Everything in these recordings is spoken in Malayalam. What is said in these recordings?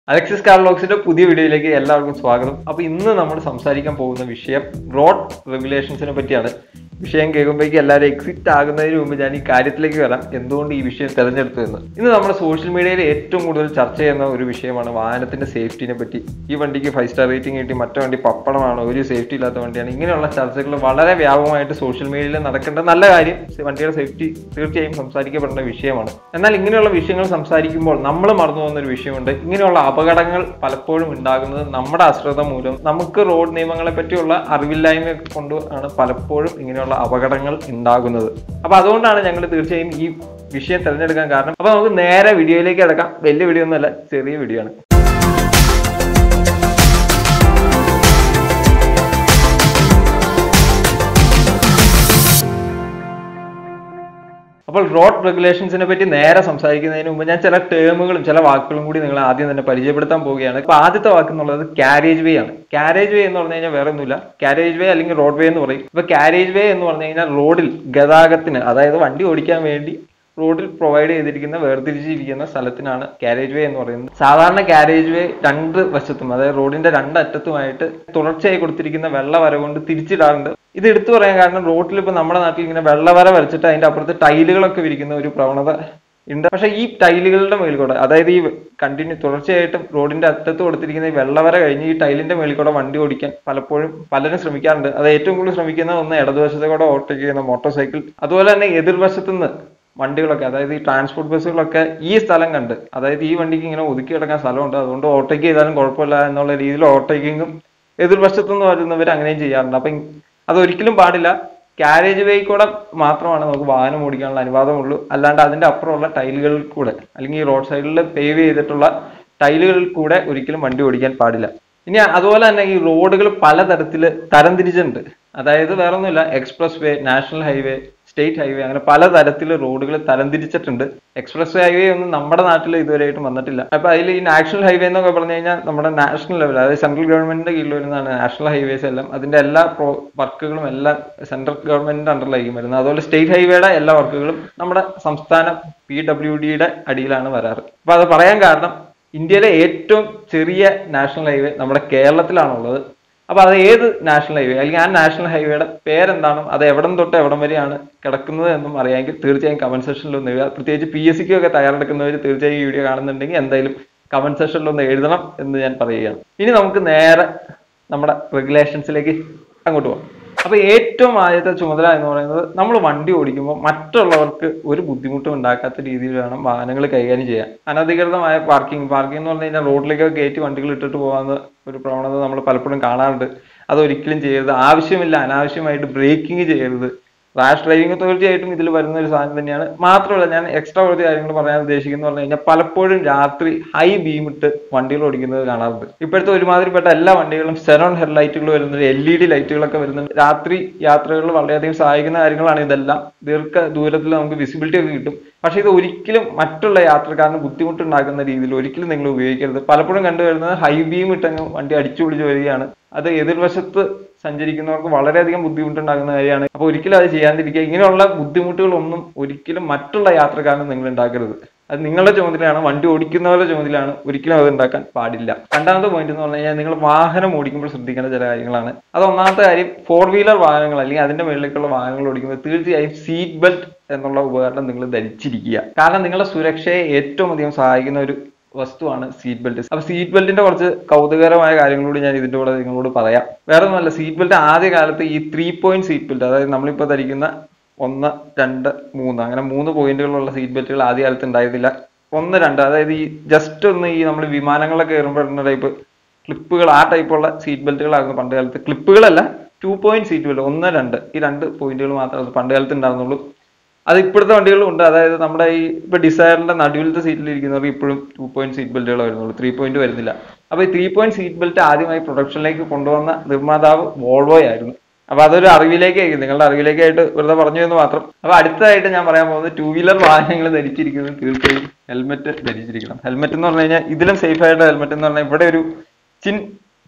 അലക്സിസ് കാർലോക്സിന്റെ പുതിയ വീഡിയോയിലേക്ക് എല്ലാവർക്കും സ്വാഗതം അപ്പൊ ഇന്ന് നമ്മൾ സംസാരിക്കാൻ പോകുന്ന വിഷയം റോഡ് റെഗുലേഷൻസിനെ പറ്റിയാണ് വിഷയം കേൾക്കുമ്പോഴേക്ക് എല്ലാവരും എക്സിറ്റ് ആകുന്നതിന് മുമ്പ് ഞാൻ ഈ കാര്യത്തിലേക്ക് വരാം എന്തുകൊണ്ട് ഈ വിഷയം തിരഞ്ഞെടുത്തു എന്ന് ഇന്ന് നമ്മുടെ സോഷ്യൽ മീഡിയയിൽ ഏറ്റവും കൂടുതൽ ചർച്ച ചെയ്യുന്ന ഒരു വിഷയമാണ് വാഹനത്തിന്റെ സേഫ്റ്റിനെ പറ്റി ഈ വണ്ടിക്ക് ഫൈവ് സ്റ്റാർ റേറ്റിംഗ് കിട്ടി മറ്റേ വണ്ടി പപ്പടമാണ് ഒരു സേഫ്റ്റി ഇല്ലാത്ത വണ്ടിയാണ് ഇങ്ങനെയുള്ള ചർച്ചകൾ വളരെ വ്യാപകമായിട്ട് സോഷ്യൽ മീഡിയയിൽ നടക്കേണ്ട നല്ല കാര്യം വണ്ടിയുടെ സേഫ്റ്റി തീർച്ചയായും സംസാരിക്കപ്പെടേണ്ട വിഷയമാണ് എന്നാൽ ഇങ്ങനെയുള്ള വിഷയങ്ങൾ സംസാരിക്കുമ്പോൾ നമ്മൾ മറന്നു പോകുന്ന ഒരു വിഷയമുണ്ട് ഇങ്ങനെയുള്ള അപകടങ്ങൾ പലപ്പോഴും ഉണ്ടാകുന്നത് നമ്മുടെ അശ്രദ്ധ മൂലം നമുക്ക് റോഡ് നിയമങ്ങളെ പറ്റിയുള്ള അറിവില്ലായ്മ കൊണ്ട് ആണ് പലപ്പോഴും ഇങ്ങനെയുള്ള അപകടങ്ങൾ ഉണ്ടാകുന്നത് അപ്പൊ അതുകൊണ്ടാണ് ഞങ്ങൾ തീർച്ചയായും ഈ വിഷയം തിരഞ്ഞെടുക്കാൻ കാരണം അപ്പൊ നമുക്ക് നേരെ വീഡിയോയിലേക്ക് കിടക്കാം വലിയ വീഡിയോ ഒന്നുമല്ല ചെറിയ വീഡിയോ ആണ് അപ്പോൾ റോഡ് റെഗുലേഷൻസിനെ പറ്റി നേരെ സംസാരിക്കുന്നതിന് മുമ്പ് ഞാൻ ചില ടേമുകളും ചില വാക്കുകളും കൂടി നിങ്ങൾ ആദ്യം തന്നെ പരിചയപ്പെടുത്താൻ പോവുകയാണ് ഇപ്പൊ ആദ്യത്തെ വാക്ക് എന്നുള്ളത് കാരേജ് വേ ആണ് കാരേജ് വേ എന്ന് പറഞ്ഞു കഴിഞ്ഞാൽ വേറെ ഒന്നുമില്ല കാരേജ് വേ അല്ലെങ്കിൽ റോഡ് വേ എന്ന് പറയും ഇപ്പൊ കാരേജ് വേ എന്ന് പറഞ്ഞു കഴിഞ്ഞാൽ റോഡിൽ ഗതാഗതത്തിന് അതായത് വണ്ടി ഓടിക്കാൻ വേണ്ടി റോഡിൽ പ്രൊവൈഡ് ചെയ്തിരിക്കുന്ന വേർതിരിച്ചിരിക്കുന്ന സ്ഥലത്തിനാണ് കാരേജ് വേ എന്ന് പറയുന്നത് സാധാരണ കാരേജ് വേ രണ്ട് വശത്തും അതായത് റോഡിന്റെ രണ്ട് അറ്റത്തുമായിട്ട് തുടർച്ചയായി കൊടുത്തിരിക്കുന്ന വെള്ളവര കൊണ്ട് തിരിച്ചിടാറുണ്ട് ഇത് എടുത്തു പറയാൻ കാരണം റോഡിൽ ഇപ്പൊ നമ്മുടെ നാട്ടിൽ ഇങ്ങനെ വെള്ളവര വരച്ചിട്ട് അതിന്റെ അപ്പുറത്ത് ടൈലുകളൊക്കെ വിരിക്കുന്ന ഒരു പ്രവണത ഉണ്ട് പക്ഷെ ഈ ടൈലുകളുടെ മേളിൽ കൂടെ അതായത് ഈ കണ്ടിന്യൂ തുടർച്ചയായിട്ടും റോഡിന്റെ അറ്റത്ത് കൊടുത്തിരിക്കുന്ന ഈ വെള്ളവര കഴിഞ്ഞ് ഈ ടൈലിന്റെ മേളിൽ കൂടെ വണ്ടി ഓടിക്കാൻ പലപ്പോഴും പലരും ശ്രമിക്കാറുണ്ട് അത് ഏറ്റവും കൂടുതൽ ശ്രമിക്കുന്ന ഒന്ന് ഇടതുവശത്തെ കൂടെ ഓവർടേക്ക് ചെയ്യുന്ന മോട്ടോർ സൈക്കിൾ അതുപോലെ തന്നെ എതിർവശത്തു നിന്ന് വണ്ടികളൊക്കെ അതായത് ഈ ട്രാൻസ്പോർട്ട് ബസ്സുകളൊക്കെ ഈ സ്ഥലം കണ്ട് അതായത് ഈ വണ്ടിക്ക് ഇങ്ങനെ ഒതുക്കി കിടക്കാൻ സ്ഥലമുണ്ട് അതുകൊണ്ട് ഓവർടേക്ക് ചെയ്താലും കുഴപ്പമില്ല എന്നുള്ള രീതിയിൽ ഓവർടേക്കിങ്ങും എതിർവശത്തുനിന്ന് വരുന്നവർ അങ്ങനെയും ചെയ്യാറുണ്ട് അപ്പം അതൊരിക്കലും പാടില്ല കാരേജ് വേ കൂടെ മാത്രമാണ് നമുക്ക് വാഹനം ഓടിക്കാനുള്ള അനുവാദമുള്ളൂ അല്ലാണ്ട് അതിന്റെ അപ്പുറമുള്ള ടൈലുകളിൽ കൂടെ അല്ലെങ്കിൽ ഈ റോഡ് സൈഡിൽ പേവ് ചെയ്തിട്ടുള്ള ടൈലുകളിൽ കൂടെ ഒരിക്കലും വണ്ടി ഓടിക്കാൻ പാടില്ല ഇനി അതുപോലെ തന്നെ ഈ റോഡുകൾ പലതരത്തിൽ തരംതിരിച്ചിട്ടുണ്ട് അതായത് വേറെ ഒന്നുമില്ല express way national highway state highway അങ്ങനെ പലതരത്തിൽ റോഡുകൾ തരംതിരിച്ചിട്ടുണ്ട് എക്സ്പ്രസ് ഹൈവേ ഒന്നും നമ്മുടെ നാട്ടിൽ ഇതുവരെയായിട്ടും വന്നിട്ടില്ല അപ്പൊ അതിൽ ഈ നാഷണൽ ഹൈവേ എന്നൊക്കെ പറഞ്ഞു കഴിഞ്ഞാൽ നമ്മുടെ നാഷണൽ ലെവൽ അതായത് സെൻട്രൽ ഗവൺമെന്റിന്റെ കീഴിൽ വരുന്നതാണ് നാഷണൽ ഹൈവേസ് എല്ലാം അതിന്റെ എല്ലാ പ്രോ വർക്കുകളും എല്ലാം സെൻട്രൽ ഗവൺമെന്റിന്റെ അണ്ടറിലായിരിക്കും വരുന്നത് അതുപോലെ സ്റ്റേറ്റ് ഹൈവേയുടെ എല്ലാ വർക്കുകളും നമ്മുടെ സംസ്ഥാന പി ഡബ്ല്യു ഡിയുടെ അടിയിലാണ് വരാറ് അപ്പൊ അത് പറയാൻ കാരണം ഇന്ത്യയിലെ ഏറ്റവും ചെറിയ നാഷണൽ ഹൈവേ നമ്മുടെ കേരളത്തിലാണുള്ളത് അപ്പൊ അത് ഏത് നാഷണൽ ഹൈവേ അല്ലെങ്കിൽ ആ നാഷണൽ ഹൈവേയുടെ പേരെന്താണും അത് എവിടം തൊട്ട് എവിടം വരെയാണ് കിടക്കുന്നത് എന്നും അറിയാമെങ്കിൽ തീർച്ചയായും കമന്റ് സെക്ഷനിൽ ഒന്ന് എഴുതുക പ്രത്യേകിച്ച് പി എസ് സിക്കും ഒക്കെ തയ്യാറെടുക്കുന്നവർ തീർച്ചയായും ഈ വീഡിയോ കാണുന്നുണ്ടെങ്കിൽ എന്തായാലും കമന്റ് സെക്ഷനിൽ ഒന്ന് എഴുതണം എന്ന് ഞാൻ പറയുകയാണ് ഇനി നമുക്ക് നേരെ നമ്മുടെ റെഗുലേഷൻസിലേക്ക് അങ്ങോട്ട് പോകാം അപ്പൊ ഏറ്റവും ആദ്യത്തെ ചുമതല എന്ന് പറയുന്നത് നമ്മൾ വണ്ടി ഓടിക്കുമ്പോൾ മറ്റുള്ളവർക്ക് ഒരു ബുദ്ധിമുട്ടും ഉണ്ടാക്കാത്ത രീതിയിൽ വേണം വാഹനങ്ങൾ കൈകാര്യം ചെയ്യാൻ അനധികൃതമായ പാർക്കിംഗ് പാർക്കിംഗ് എന്ന് പറഞ്ഞു കഴിഞ്ഞാൽ റോഡിലേക്കൊക്കെ കയറ്റി വണ്ടികൾ ഇട്ടിട്ട് പോകാവുന്ന ഒരു പ്രവണത നമ്മൾ പലപ്പോഴും കാണാറുണ്ട് അതൊരിക്കലും ചെയ്യരുത് ആവശ്യമില്ല അനാവശ്യമായിട്ട് ബ്രേക്കിംഗ് ചെയ്യരുത് റാഷ് ഡ്രൈവിംഗ് തീർച്ചയായിട്ടും ഇതിൽ വരുന്ന ഒരു സാധനം തന്നെയാണ് മാത്രമല്ല ഞാൻ എക്സ്ട്രാ കുറച്ച് കാര്യങ്ങൾ പറയാൻ ഉദ്ദേശിക്കുന്നത് പറഞ്ഞു കഴിഞ്ഞാൽ പലപ്പോഴും രാത്രി ഹൈ ബീം ഇട്ട് വണ്ടികൾ ഓടിക്കുന്നത് കാണാറുണ്ട് ഇപ്പോഴത്തെ ഒരുമാതിരിപ്പെട്ട എല്ലാ വണ്ടികളും സെറോൺ ഹെഡ് ലൈറ്റുകൾ വരുന്നുണ്ട് എൽ ഇ ഡി ലൈറ്റുകളൊക്കെ വരുന്നുണ്ട് രാത്രി യാത്രകളിൽ വളരെയധികം സഹായിക്കുന്ന കാര്യങ്ങളാണ് ഇതെല്ലാം ദീർഘ ദൂരത്തിൽ നമുക്ക് വിസിബിലിറ്റി ഒക്കെ കിട്ടും പക്ഷെ ഇത് ഒരിക്കലും മറ്റുള്ള യാത്രക്കാരന് ബുദ്ധിമുട്ടുണ്ടാക്കുന്ന രീതിയിൽ ഒരിക്കലും നിങ്ങൾ ഉപയോഗിക്കരുത് പലപ്പോഴും കണ്ടുവരുന്നത് ഹൈ ബീം ഇട്ടങ്ങ് വണ്ടി അടിച്ചു പിടിച്ച് വരികയാണ് അത് എതിർവശത്ത് സഞ്ചരിക്കുന്നവർക്ക് വളരെയധികം ബുദ്ധിമുട്ടുണ്ടാകുന്ന കാര്യമാണ് അപ്പൊ ഒരിക്കലും അത് ചെയ്യാണ്ടിരിക്കുക ഇങ്ങനെയുള്ള ബുദ്ധിമുട്ടുകളൊന്നും ഒരിക്കലും മറ്റുള്ള യാത്രക്കാരന് നിങ്ങൾ ഉണ്ടാക്കരുത് അത് നിങ്ങളുടെ ചുമതലയാണ് വണ്ടി ഓടിക്കുന്നവരുടെ ചുമതലയാണ് ഒരിക്കലും അത് ഉണ്ടാക്കാൻ പാടില്ല രണ്ടാമത്തെ പോയിന്റ് എന്ന് പറഞ്ഞു കഴിഞ്ഞാൽ നിങ്ങൾ വാഹനം ഓടിക്കുമ്പോൾ ശ്രദ്ധിക്കേണ്ട ചില കാര്യങ്ങളാണ് അത് ഒന്നാമത്തെ കാര്യം ഫോർ വീലർ വാഹനങ്ങൾ അല്ലെങ്കിൽ അതിന്റെ മുകളിലേക്കുള്ള വാഹനങ്ങൾ ഓടിക്കുമ്പോൾ തീർച്ചയായും സീറ്റ് ബെൽറ്റ് എന്നുള്ള ഉപകരണം നിങ്ങൾ ധരിച്ചിരിക്കുക കാരണം നിങ്ങളുടെ സുരക്ഷയെ ഏറ്റവും അധികം സഹായിക്കുന്ന ഒരു വസ്തുവാണ് സീറ്റ് ബെൽറ്റ് അപ്പൊ സീറ്റ് ബെൽറ്റിന്റെ കുറച്ച് കൗതുകരമായ കാര്യങ്ങളോട് ഞാൻ ഇതിന്റെ കൂടെ നിങ്ങളോട് പറയാം വേറെ ഒന്നുമല്ല സീറ്റ് ബെൽറ്റ് ആദ്യ കാലത്ത് ഈ ത്രീ പോയിന്റ് സീറ്റ് ബെൽറ്റ് അതായത് നമ്മളിപ്പോ ധരിക്കുന്ന ഒന്ന് രണ്ട് മൂന്ന് അങ്ങനെ മൂന്ന് പോയിന്റുകളുള്ള സീറ്റ് ബെൽറ്റുകൾ ആദ്യ കാലത്ത് ഉണ്ടായിരുന്നില്ല ഒന്ന് രണ്ട് അതായത് ഈ ജസ്റ്റ് ഒന്ന് ഈ നമ്മൾ വിമാനങ്ങളൊക്കെ കയറുമ്പോൾ ഇടുന്ന ടൈപ്പ് ക്ലിപ്പുകൾ ആ ടൈപ്പുള്ള സീറ്റ് ബെൽറ്റുകളായിരുന്നു പണ്ട് കാലത്ത് ക്ലിപ്പുകളല്ല ടു പോയിന്റ് സീറ്റ് ബെൽറ്റ് ഒന്ന് രണ്ട് ഈ രണ്ട് പോയിന്റുകൾ മാത്രമേ പണ്ട് കാലത്ത് ഉണ്ടായിരുന്നുള്ളൂ അത് ഇപ്പോഴത്തെ വണ്ടികളും ഉണ്ട് അതായത് നമ്മുടെ ഈ ഇപ്പൊ ഡിസയറിന്റെ നടുവിലത്തെ സീറ്റിൽ ഇരിക്കുന്നവർക്ക് ഇപ്പോഴും ടു പോയിന്റ് സീറ്റ് ബെൽറ്റുകൾ വരുന്നുള്ളൂ ത്രീ പോയിന്റ് വരുന്നില്ല അപ്പൊ ഈ ത്രീ പോയിന്റ് സീറ്റ് ബെൽറ്റ് ആദ്യമായി പ്രൊഡക്ഷനിലേക്ക് കൊണ്ടുവന്ന നിർമ്മാതാവ് വോൾവോ ആയിരുന്നു അപ്പൊ അതൊരു അറിവിലേക്കായിരിക്കും നിങ്ങളുടെ അറിവിലേക്കായിട്ട് വെറുതെ പറഞ്ഞു എന്ന് മാത്രം അപ്പൊ അടുത്തതായിട്ട് ഞാൻ പറയാൻ പോകുന്നത് ടൂ വീലർ വാഹനങ്ങൾ ധരിച്ചിരിക്കുന്നത് തീർച്ചയായും ഹെൽമെറ്റ് ധരിച്ചിരിക്കണം ഹെൽമെറ്റ് എന്ന് പറഞ്ഞു കഴിഞ്ഞാൽ ഇതിലും സേഫ് ആയിട്ട് ഹെൽമെറ്റ് എന്ന് പറഞ്ഞാൽ ഇവിടെ ഒരു ചിൻ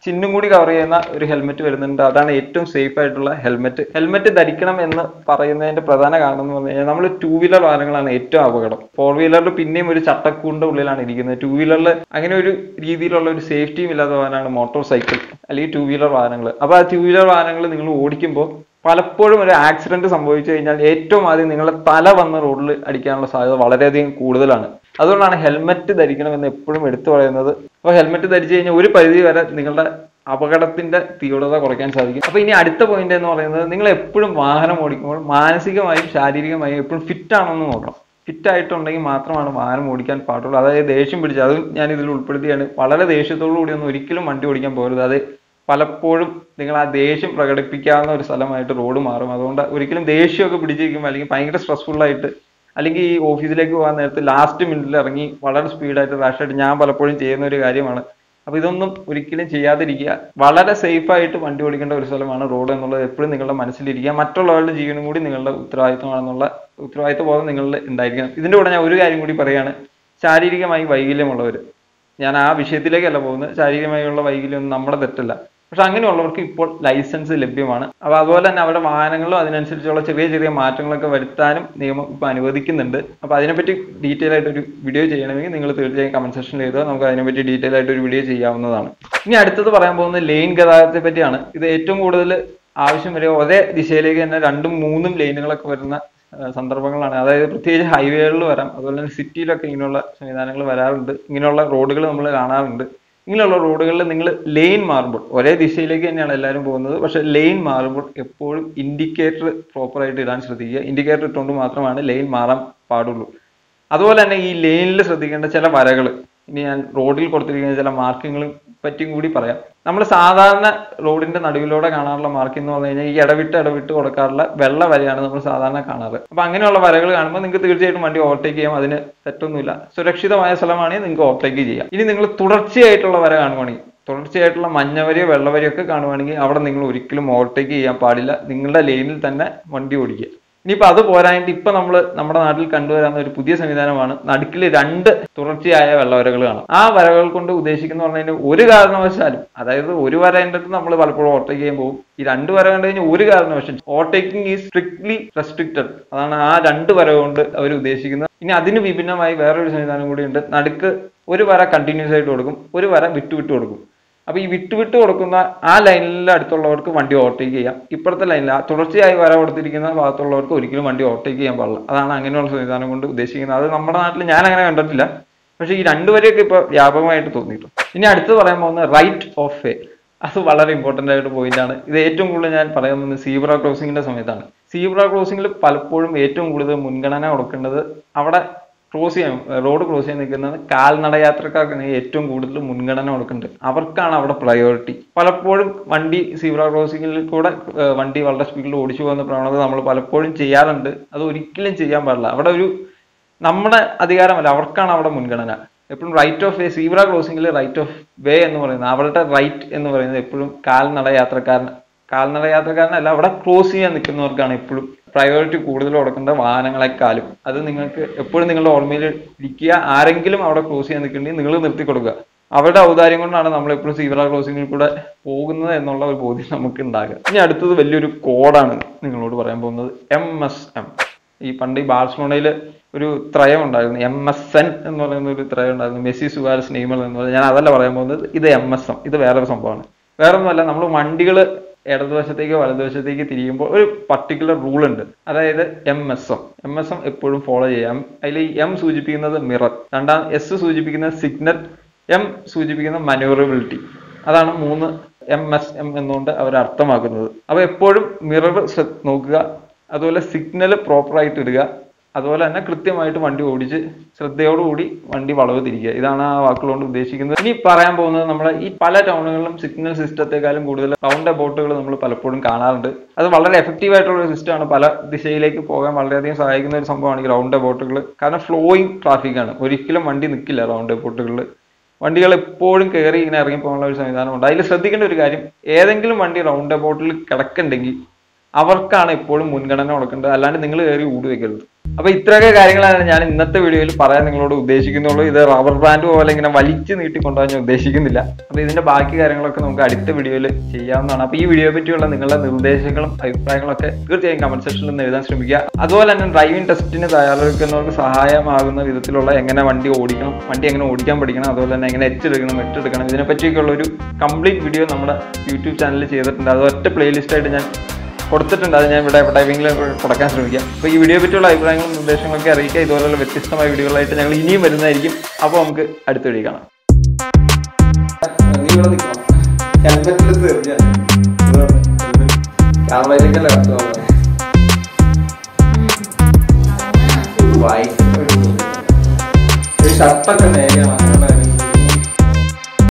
ചിഹ്നും കൂടി കവർ ചെയ്യുന്ന ഒരു ഹെൽമെറ്റ് വരുന്നുണ്ട് അതാണ് ഏറ്റവും സേഫ് ആയിട്ടുള്ള ഹെൽമെറ്റ് ഹെൽമെറ്റ് ധരിക്കണം എന്ന് പറയുന്നതിന്റെ പ്രധാന കാരണം എന്ന് പറഞ്ഞു കഴിഞ്ഞാൽ നമ്മൾ ടൂ വീലർ വാഹനങ്ങളാണ് ഏറ്റവും അപകടം ഫോർ വീലറിൽ പിന്നെയും ഒരു ചട്ടക്കൂടിന്റെ ഉള്ളിലാണ് ഇരിക്കുന്നത് ടൂ വീലറിൽ അങ്ങനെ ഒരു രീതിയിലുള്ള ഒരു സേഫ്റ്റിയും ഇല്ലാത്ത വാഹനമാണ് മോട്ടോർ സൈക്കിൾ അല്ലെങ്കിൽ ടൂ വീലർ വാഹനങ്ങൾ അപ്പൊ ആ ടൂ വീലർ വാഹനങ്ങൾ നിങ്ങൾ ഓടിക്കുമ്പോൾ പലപ്പോഴും ഒരു ആക്സിഡന്റ് സംഭവിച്ചു കഴിഞ്ഞാൽ ഏറ്റവും ആദ്യം നിങ്ങളുടെ തല വന്ന് റോഡിൽ അടിക്കാനുള്ള സാധ്യത വളരെയധികം കൂടുതലാണ് അതുകൊണ്ടാണ് ഹെൽമെറ്റ് ധരിക്കണമെന്ന് എപ്പോഴും എടുത്തു പറയുന്നത് അപ്പോൾ ഹെൽമെറ്റ് ധരിച്ചു കഴിഞ്ഞാൽ ഒരു പരിധി വരെ നിങ്ങളുടെ അപകടത്തിന്റെ തീവ്രത കുറയ്ക്കാൻ സാധിക്കും അപ്പൊ ഇനി അടുത്ത പോയിന്റ് എന്ന് പറയുന്നത് നിങ്ങൾ എപ്പോഴും വാഹനം ഓടിക്കുമ്പോൾ മാനസികമായും ശാരീരികമായും എപ്പോഴും ഫിറ്റ് ആണെന്ന് നോക്കണം ഫിറ്റ് ആയിട്ടുണ്ടെങ്കിൽ മാത്രമാണ് വാഹനം ഓടിക്കാൻ പാടുള്ളൂ അതായത് ദേഷ്യം പിടിച്ച് അതും ഞാൻ ഇതിൽ ഉൾപ്പെടുത്തിയാണ് വളരെ ദേഷ്യത്തോടു കൂടി ഒന്നും ഒരിക്കലും വണ്ടി ഓടിക്കാൻ പോകരുത് അത് പലപ്പോഴും നിങ്ങൾ ആ ദേഷ്യം പ്രകടിപ്പിക്കാവുന്ന ഒരു സ്ഥലമായിട്ട് റോഡ് മാറും അതുകൊണ്ട് ഒരിക്കലും ദേഷ്യമൊക്കെ പിടിച്ചിരിക്കുമ്പോൾ അല്ലെങ്കിൽ ഭയങ്കര സ്ട്രെസ്ഫുൾ ആയിട്ട് അല്ലെങ്കിൽ ഈ ഓഫീസിലേക്ക് പോകാൻ നേരത്ത് ലാസ്റ്റ് മിനിറ്റിൽ ഇറങ്ങി വളരെ സ്പീഡായിട്ട് റാഷായിട്ട് ഞാൻ പലപ്പോഴും ചെയ്യുന്ന ഒരു കാര്യമാണ് അപ്പൊ ഇതൊന്നും ഒരിക്കലും ചെയ്യാതിരിക്കുക വളരെ സേഫ് ആയിട്ട് വണ്ടി ഓടിക്കേണ്ട ഒരു സ്ഥലമാണ് റോഡ് എന്നുള്ളത് എപ്പോഴും നിങ്ങളുടെ മനസ്സിലിരിക്കുക മറ്റുള്ളവരുടെ ജീവനും കൂടി നിങ്ങളുടെ ഉത്തരവാദിത്തമാണെന്നുള്ള ഉത്തരവാദിത്ത ബോധം നിങ്ങളിൽ ഉണ്ടായിരിക്കണം ഇതിന്റെ കൂടെ ഞാൻ ഒരു കാര്യം കൂടി പറയാണ് ശാരീരികമായി വൈകല്യമുള്ളവർ ഞാൻ ആ വിഷയത്തിലേക്കല്ല പോകുന്നത് ശാരീരികമായുള്ള വൈകല്യമൊന്നും നമ്മുടെ തെറ്റല്ല പക്ഷെ അങ്ങനെയുള്ളവർക്ക് ഇപ്പോൾ ലൈസൻസ് ലഭ്യമാണ് അപ്പൊ അതുപോലെ തന്നെ അവരുടെ വാഹനങ്ങളും അതിനനുസരിച്ചുള്ള ചെറിയ ചെറിയ മാറ്റങ്ങളൊക്കെ വരുത്താനും നിയമം ഇപ്പൊ അനുവദിക്കുന്നുണ്ട് അപ്പൊ അതിനെപ്പറ്റി ഡീറ്റെയിൽ ആയിട്ട് ഒരു വീഡിയോ ചെയ്യണമെങ്കിൽ നിങ്ങൾ തീർച്ചയായും കമന്റ് സെക്ഷനിൽ ചെയ്തോ നമുക്ക് അതിനെപ്പറ്റി ഡീറ്റെയിൽ ആയിട്ട് ഒരു വീഡിയോ ചെയ്യാവുന്നതാണ് ഇനി അടുത്തത് പറയാൻ പോകുന്നത് ലെയിൻ ഗതാഗതത്തെ പറ്റിയാണ് ഇത് ഏറ്റവും കൂടുതൽ ആവശ്യം വരിക ഒരേ ദിശയിലേക്ക് തന്നെ രണ്ടും മൂന്നും ലൈനുകളൊക്കെ വരുന്ന ആ, സന്ദർഭങ്ങളാണ് അതായത് പ്രത്യേകിച്ച് ഹൈവേകളിൽ വരാം അതുപോലെ തന്നെ സിറ്റിയിലൊക്കെ ഇങ്ങനെയുള്ള സംവിധാനങ്ങൾ വരാറുണ്ട് ഇങ്ങനെയുള്ള റോഡുകൾ നമ്മൾ കാണാറുണ്ട് ഇങ്ങനെയുള്ള റോഡുകളിൽ നിങ്ങൾ ലെയിൻ മാറുമ്പോൾ ഒരേ ദിശയിലേക്ക് തന്നെയാണ് എല്ലാവരും പോകുന്നത് പക്ഷെ ലെയിൻ മാറുമ്പോൾ എപ്പോഴും ഇൻഡിക്കേറ്റർ പ്രോപ്പറായിട്ട് ഇടാൻ ശ്രദ്ധിക്കുക ഇൻഡിക്കേറ്റർ ഇട്ടുകൊണ്ട് മാത്രമാണ് ലെയിൻ മാറാൻ പാടുള്ളൂ അതുപോലെ തന്നെ ഈ ലെയിനിൽ ശ്രദ്ധിക്കേണ്ട ചില വരകൾ ഇനി ഞാൻ റോഡിൽ കൊടുത്തിരിക്കുന്ന ചില മാർക്കിങ്ങുകളും പറ്റിയും കൂടി പറയാം നമ്മൾ സാധാരണ റോഡിന്റെ നടുവിലൂടെ കാണാറുള്ള മാർക്കിംഗ് എന്ന് പറഞ്ഞു കഴിഞ്ഞാൽ ഈ ഇടവിട്ട് ഇടവിട്ട് കൊടുക്കാറുള്ള വെള്ള വരയാണ് നമ്മൾ സാധാരണ കാണാറ് അപ്പൊ അങ്ങനെയുള്ള വരകൾ കാണുമ്പോൾ നിങ്ങൾക്ക് തീർച്ചയായിട്ടും വണ്ടി ഓവർടേക്ക് ചെയ്യാം അതിന് തെറ്റൊന്നുമില്ല സുരക്ഷിതമായ സ്ഥലമാണെങ്കിൽ നിങ്ങൾക്ക് ഓവർടേക്ക് ചെയ്യാം ഇനി നിങ്ങൾ തുടർച്ചയായിട്ടുള്ള വര കാണുവാണെങ്കിൽ തുടർച്ചയായിട്ടുള്ള മഞ്ഞവരിയോ വെള്ളവരിയോ ഒക്കെ കാണുവാണെങ്കിൽ അവിടെ നിങ്ങൾ ഒരിക്കലും ഓവർടേക്ക് ചെയ്യാൻ പാടില്ല നിങ്ങളുടെ ലൈനിൽ തന്നെ വണ്ടി ഓടിക്കുക ഇനിയിപ്പോ അത് പോരായിട്ട് ഇപ്പൊ നമ്മൾ നമ്മുടെ നാട്ടിൽ കണ്ടുവരാവുന്ന ഒരു പുതിയ സംവിധാനമാണ് നടുക്കിൽ രണ്ട് തുടർച്ചയായ വെള്ളവരകൾ കാണാം ആ വരകൾ കൊണ്ട് ഉദ്ദേശിക്കുന്ന പറഞ്ഞു കഴിഞ്ഞാൽ ഒരു കാരണവശാലും അതായത് ഒരു വര കണ്ടിട്ട് നമ്മൾ പലപ്പോഴും ഓവർടേക്ക് ചെയ്യാൻ പോകും ഈ രണ്ട് വര കണ്ടു കഴിഞ്ഞാൽ ഒരു കാരണവശാലും ഓവർടേക്കിംഗ് ഈസ് സ്ട്രിക്ട്ലി റെസ്ട്രിക്റ്റഡ് അതാണ് ആ രണ്ട് വര കൊണ്ട് അവർ ഉദ്ദേശിക്കുന്നത് ഇനി അതിന് വിഭിന്നമായി വേറൊരു സംവിധാനം കൂടി ഉണ്ട് നടുക്ക് ഒരു വര കണ്ടിന്യൂസ് ആയിട്ട് കൊടുക്കും ഒരു വര വിട്ടു വിട്ടു കൊടുക്കും അപ്പൊ ഈ വിട്ടു വിട്ടു കൊടുക്കുന്ന ആ ലൈനിൽ അടുത്തുള്ളവർക്ക് വണ്ടി ഓവർടേക്ക് ചെയ്യാം ഇപ്പുറത്തെ ലൈനിൽ ആ തുടർച്ചയായി വര കൊടുത്തിരിക്കുന്ന ഭാഗത്തുള്ളവർക്ക് ഒരിക്കലും വണ്ടി ഓവർടേക്ക് ചെയ്യാൻ പാടില്ല അതാണ് അങ്ങനെയുള്ള സംവിധാനം കൊണ്ട് ഉദ്ദേശിക്കുന്നത് അത് നമ്മുടെ നാട്ടിൽ ഞാൻ അങ്ങനെ കണ്ടിട്ടില്ല പക്ഷെ ഈ രണ്ടുപേരെയൊക്കെ ഇപ്പൊ വ്യാപകമായിട്ട് തോന്നിയിട്ടുണ്ട് ഇനി അടുത്ത് പറയാൻ പോകുന്ന റൈറ്റ് ഓഫ് വേ അത് വളരെ ഇമ്പോർട്ടന്റ് ആയിട്ട് പോയിന്റ് ആണ് ഇത് ഏറ്റവും കൂടുതൽ ഞാൻ പറയുന്നത് സീബ്ര ക്രോസിംഗിന്റെ സമയത്താണ് സീബ്ര ക്രോസിംഗിൽ പലപ്പോഴും ഏറ്റവും കൂടുതൽ മുൻഗണന കൊടുക്കേണ്ടത് അവിടെ ക്രോസ് ചെയ്യാൻ റോഡ് ക്രോസ് ചെയ്യാൻ നിൽക്കുന്നത് കാൽനട യാത്രക്കാർക്കാണ് ഏറ്റവും കൂടുതൽ മുൻഗണന കൊടുക്കേണ്ടത് അവർക്കാണ് അവിടെ പ്രയോറിറ്റി പലപ്പോഴും വണ്ടി സീബ്ര ക്രോസിംഗിൽ കൂടെ ഏർ വണ്ടി വളരെ സ്പീഡിൽ ഓടിച്ചു പോകുന്ന പ്രവണത നമ്മൾ പലപ്പോഴും ചെയ്യാറുണ്ട് അത് ഒരിക്കലും ചെയ്യാൻ പാടില്ല അവിടെ ഒരു നമ്മുടെ അധികാരമല്ല അവർക്കാണ് അവിടെ മുൻഗണന എപ്പോഴും റൈറ്റ് ഓഫ് വേ സീബ്ര ക്രോസിംഗിൽ റൈറ്റ് ഓഫ് വേ എന്ന് പറയുന്നത് അവരുടെ റൈറ്റ് എന്ന് പറയുന്നത് എപ്പോഴും കാൽനട യാത്രക്കാരൻ കാൽനട യാത്രക്കാരനല്ല അവിടെ ക്രോസ് ചെയ്യാൻ നിൽക്കുന്നവർക്കാണ് എപ്പോഴും പ്രയോറിറ്റി കൂടുതൽ കൊടുക്കേണ്ട വാഹനങ്ങളെക്കാളും അത് നിങ്ങൾക്ക് എപ്പോഴും നിങ്ങളുടെ ഓർമ്മയിൽ ഇരിക്കുക ആരെങ്കിലും അവിടെ ക്രോസ് ചെയ്യാൻ നിൽക്കണമെങ്കിൽ നിങ്ങൾ നിർത്തി കൊടുക്കുക അവരുടെ ഔദാര്യം കൊണ്ടാണ് നമ്മൾ എപ്പോഴും സീബ്ര ക്രോസിംഗിൽ കൂടെ പോകുന്നത് എന്നുള്ള ഒരു ബോധ്യം നമുക്ക് ഉണ്ടാകുക ഇനി അടുത്തത് വലിയൊരു കോഡാണ് നിങ്ങളോട് പറയാൻ പോകുന്നത് എം എസ് എം ഈ പണ്ട് ഈ ബാഴ്സലോണയിൽ ഒരു ത്രയം ഉണ്ടായിരുന്നു എം എസ് എൻ എന്ന് പറയുന്ന ഒരു ത്രയം ഉണ്ടായിരുന്നു മെസ്സി സുവാരസ് നെയ്മർ എന്ന് പറയുന്നത് ഞാൻ അതല്ല പറയാൻ പോകുന്നത് ഇത് എം എസ് എം ഇത് വേറൊരു സംഭവമാണ് വേറെ ഒന്നുമല്ല നമ്മൾ വണ്ടികൾ ഇടതുവശത്തേക്കോ വലതുവശത്തേക്ക് തിരിയുമ്പോൾ ഒരു പർട്ടിക്കുലർ റൂൾ ഉണ്ട് അതായത് M S M M S M എപ്പോഴും ഫോളോ ചെയ്യാം അതിൽ ഈ എം സൂചിപ്പിക്കുന്നത് മിറർ രണ്ടാം എസ് സൂചിപ്പിക്കുന്നത് സിഗ്നൽ എം സൂചിപ്പിക്കുന്ന മനൂറബിലിറ്റി അതാണ് മൂന്ന് എം എസ് എം എന്നുകൊണ്ട് അവർ അർത്ഥമാക്കുന്നത് അപ്പൊ എപ്പോഴും മിറർ നോക്കുക അതുപോലെ സിഗ്നൽ പ്രോപ്പറായിട്ട് ഇടുക അതുപോലെ തന്നെ കൃത്യമായിട്ട് വണ്ടി ഓടിച്ച് ശ്രദ്ധയോടുകൂടി വണ്ടി വളവ് തിരിക്കുക ഇതാണ് ആ വാക്കുകൊണ്ട് ഉദ്ദേശിക്കുന്നത് ഇനി പറയാൻ പോകുന്നത് നമ്മുടെ ഈ പല ടൗണുകളിലും സിഗ്നൽ സിസ്റ്റത്തെക്കാളും കൂടുതൽ റൗണ്ട് അബൌട്ടുകൾ നമ്മൾ പലപ്പോഴും കാണാറുണ്ട് അത് വളരെ എഫക്റ്റീവ് ആയിട്ടുള്ള ഒരു സിസ്റ്റമാണ് പല ദിശയിലേക്ക് പോകാൻ വളരെയധികം സഹായിക്കുന്ന ഒരു സംഭവമാണ് ഈ റൗണ്ട് അബൌട്ടുകൾ കാരണം ഫ്ലോയിങ് ട്രാഫിക് ആണ് ഒരിക്കലും വണ്ടി നിൽക്കില്ല റൗണ്ട് അബൌട്ടുകളിൽ വണ്ടികൾ എപ്പോഴും കയറി ഇങ്ങനെ ഇറങ്ങി പോകാനുള്ള ഒരു സംവിധാനമുണ്ട് അതിൽ ശ്രദ്ധിക്കേണ്ട ഒരു കാര്യം ഏതെങ്കിലും വണ്ടി റൗണ്ട് അബൌട്ടിൽ കിടക്കുന്നുണ്ടെങ്കിൽ അവർക്കാണ് എപ്പോഴും മുൻഗണന കൊടുക്കേണ്ടത് അല്ലാണ്ട് നിങ്ങൾ കയറി ഊട് വെക്കരുത് അപ്പൊ ഇത്രയൊക്കെ കാര്യങ്ങളാണ് ഞാൻ ഇന്നത്തെ വീഡിയോയിൽ പറയാൻ നിങ്ങളോട് ഉദ്ദേശിക്കുന്നുള്ളൂ ഇത് റബ്ബർ ബാൻഡ് പോലെ ഇങ്ങനെ വലിച്ചു നീട്ടി കൊണ്ടുപോകാൻ ഞാൻ ഉദ്ദേശിക്കുന്നില്ല അപ്പൊ ഇതിന്റെ ബാക്കി കാര്യങ്ങളൊക്കെ നമുക്ക് അടുത്ത വീഡിയോയിൽ ചെയ്യാവുന്നതാണ് അപ്പൊ ഈ വീഡിയോയെ പറ്റിയുള്ള നിങ്ങളുടെ നിർദ്ദേശങ്ങളും അഭിപ്രായങ്ങളും ഒക്കെ തീർച്ചയായും കമന്റ് സെക്ഷനിൽ നിന്ന് എഴുതാൻ ശ്രമിക്കുക അതുപോലെ തന്നെ ഡ്രൈവിംഗ് ടെസ്റ്റിന് തയ്യാറെടുക്കുന്നവർക്ക് സഹായമാകുന്ന വിധത്തിലുള്ള എങ്ങനെ വണ്ടി ഓടിക്കണം വണ്ടി എങ്ങനെ ഓടിക്കാൻ പഠിക്കണം അതുപോലെ തന്നെ എങ്ങനെ എച്ചെടുക്കണം എട്ടെടുക്കണം ഇതിനെ പറ്റിയൊക്കെയുള്ള ഒരു കംപ്ലീറ്റ് വീഡിയോ നമ്മുടെ യൂട്യൂബ് ചാനലിൽ ചെയ്തിട്ടുണ്ട് അത് ഒറ്റ പ്ലേലിസ്റ്റ് ആയിട്ട് ഞാൻ കൊടുത്തിട്ടുണ്ട് അത് ഞാൻ ഇവിടെ ടൈമിംഗിൽ കൊടുക്കാൻ ശ്രമിക്കാം അപ്പോൾ ഈ വീഡിയോ പറ്റിയുള്ള അഭിപ്രായങ്ങളും നിർദ്ദേശങ്ങളൊക്കെ അറിയിക്കുക ഇതുപോലുള്ള വ്യത്യസ്തമായ വീഡിയോകളായിട്ട് ഞങ്ങൾ ഇനിയും വരുന്നതായിരിക്കും അപ്പോൾ നമുക്ക് അടുത്ത വീഡിയോ കാണാം നീ ഇവിടെ നിൽക്കണം ഹെൽമെറ്റിൽ തീർച്ച ക്യാമറയിലേക്കല്ല ഷർട്ടൊക്കെ നേരെയാണ്